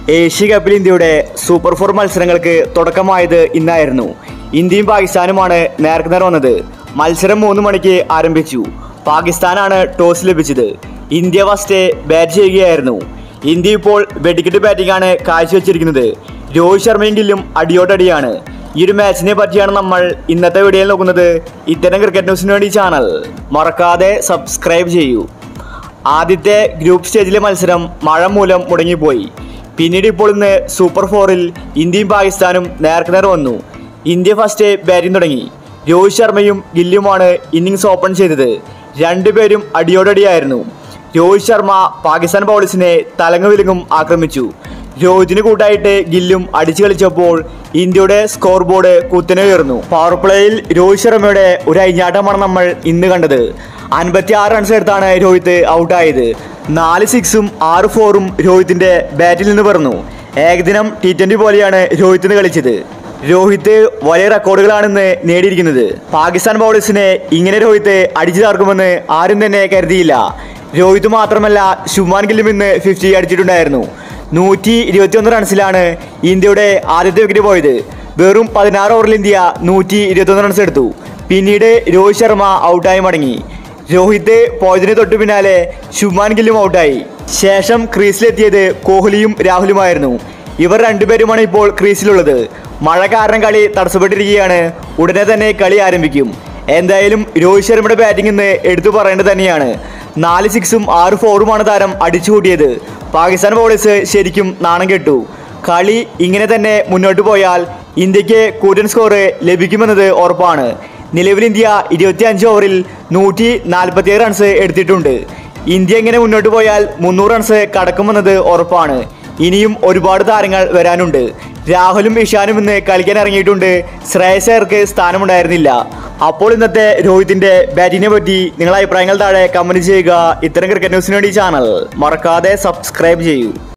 Asia കപ്പിൽ ഇന്ത്യയുടെ super four മത്സരങ്ങൾക്ക് തുടക്കമായത് ഇന്നായിരുന്നു ഇന്ത്യയും പാകിസ്ഥാനുമാണ് നേർക്കുനേർ വന്നത് മത്സരം മൂന്ന് മണിക്ക് ആരംഭിച്ചു പാകിസ്ഥാനാണ് ടോസ് ലഭിച്ചത് ഇന്ത്യ ഫസ്റ്റ് ബാറ്റ് ചെയ്യുകയായിരുന്നു ഇന്ത്യ ഇപ്പോൾ വെടിക്കെട്ട് ബാറ്റിംഗാണ് കാഴ്ചവെച്ചിരിക്കുന്നത് രോഹിത് ശർമ്മയും ഗില്ലും അടിയോടടിയാണ് ഈ ഒരു മാച്ചിനെ പറ്റിയാണ് നമ്മൾ ഇന്നത്തെ വീഡിയോയിൽ നോക്കുന്നത് ഇത്തരം ക്രിക്കറ്റ് ന്യൂസിന് വേണ്ടി ചാനൽ മറക്കാതെ സബ്സ്ക്രൈബ് ചെയ്യൂ ആദ്യത്തെ ഗ്രൂപ്പ് സ്റ്റേജിലെ മത്സരം മഴ മൂലം മുടങ്ങിപ്പോയി പിന്നീട് ഇപ്പോൾ ഇന്ന് സൂപ്പർ ഫോറിൽ ഇന്ത്യയും പാകിസ്ഥാനും നേർക്കുനേർ വന്നു ഇന്ത്യ ഫസ്റ്റ് ബാറ്റിംഗ് തുടങ്ങി രോഹിത് ശർമ്മയും ഗില്ലുമാണ് ഇന്നിങ്സ് ഓപ്പൺ ചെയ്തത് രണ്ടുപേരും അടിയോടടിയായിരുന്നു രോഹിത് ശർമ്മ പാകിസ്ഥാൻ ബൗളേഴ്സിനെ തലങ്ങു വിലങ്ങും ആക്രമിച്ചു രോഹിതിന് കൂട്ടായിട്ട് ഗില്ലും അടിച്ചു കളിച്ചപ്പോൾ ഇന്ത്യയുടെ സ്കോർ ബോർഡ് കുത്തനെ ഉയർന്നു പവർ പ്ലേയിൽ രോഹിത് ശർമ്മയുടെ ഒരു അഴിഞ്ഞാട്ടമാണ് നമ്മൾ ഇന്ന് കണ്ടത് അൻപത്തി ആറ് റൺസ് എടുത്താണ് രോഹിത് ഔട്ടായത് നാല് സിക്സും ആറ് ഫോറും രോഹിത്തിന്റെ ബാറ്റിൽ നിന്ന് പിറന്നു ഏകദിനം ടി ട്വന്റി പോലെയാണ് രോഹിത്തിന് കളിച്ചത് രോഹിത് വലിയ റെക്കോർഡുകളാണെന്ന് നേടിയിരിക്കുന്നത് പാകിസ്ഥാൻ ബൗളേഴ്സിനെ ഇങ്ങനെ രോഹിത് അടിച്ചു തകർക്കുമെന്ന് ആരും തന്നെ കരുതിയില്ല രോഹിത് മാത്രമല്ല ശുഭ്മാൻ ഗില്ലും ഇന്ന് ഫിഫ്റ്റി അടിച്ചിട്ടുണ്ടായിരുന്നു നൂറ്റി ഇരുപത്തിയൊന്ന് റൺസിലാണ് ഇന്ത്യയുടെ ആദ്യത്തെ വിക്കറ്റ് പോയത് വെറും പതിനാറ് ഓവറിൽ ഇന്ത്യ നൂറ്റി ഇരുപത്തൊന്ന് റൺസ് എടുത്തു പിന്നീട് രോഹിത് ശർമ്മ ഔട്ടായി മടങ്ങി രോഹിത് പോയതിന് തൊട്ടു പിന്നാലെ ശുഭ്മാൻ ഗില്ലും ഔട്ടായി ശേഷം ക്രീസിലെത്തിയത് കോഹ്ലിയും രാഹുലുമായിരുന്നു ഇവർ രണ്ടുപേരുമാണ് ഇപ്പോൾ ക്രീസിലുള്ളത് മഴ കാരണം കളി തടസ്സപ്പെട്ടിരിക്കുകയാണ് ഉടനെ തന്നെ കളി ആരംഭിക്കും എന്തായാലും രോഹിത് ശർമ്മയുടെ ബാറ്റിംഗ് ഇന്ന് എടുത്തു പറയേണ്ടത് തന്നെയാണ് നാല് സിക്സും ആറ് ഫോറുമാണ് താരം അടിച്ചുകൂട്ടിയത് പാകിസ്ഥാൻ ബൗളേഴ്സ് ശരിക്കും നാണം കെട്ടു കളി ഇങ്ങനെ തന്നെ മുന്നോട്ട് പോയാൽ ഇന്ത്യക്ക് കൂറ്റൻ സ്കോർ ലഭിക്കുമെന്നത് ഉറപ്പാണ് നിലവിൽ ഇന്ത്യ ഇരുപത്തി അഞ്ച് ഓവറിൽ നൂറ്റി നാൽപ്പത്തിയേഴ് റൺസ് എടുത്തിട്ടുണ്ട് ഇന്ത്യ ഇങ്ങനെ മുന്നോട്ട് പോയാൽ മുന്നൂറ് റൺസ് കടക്കുമെന്നത് ഉറപ്പാണ് ഇനിയും ഒരുപാട് താരങ്ങൾ വരാനുണ്ട് രാഹുലും ഇഷാനും ഇന്ന് കളിക്കാൻ ഇറങ്ങിയിട്ടുണ്ട് ശ്രേയസ് അയ്യർക്ക് സ്ഥാനമുണ്ടായിരുന്നില്ല അപ്പോൾ ഇന്നത്തെ രോഹിത്തിന്റെ ബാറ്റിങ്ങിനെ പറ്റി നിങ്ങളുടെ അഭിപ്രായങ്ങൾ താഴെ കമന്റ് ചെയ്യുക ഇത്തരം ക്രിക്കറ്റ് ന്യൂസിന് വേണ്ടി ചാനൽ മറക്കാതെ സബ്സ്ക്രൈബ് ചെയ്യൂ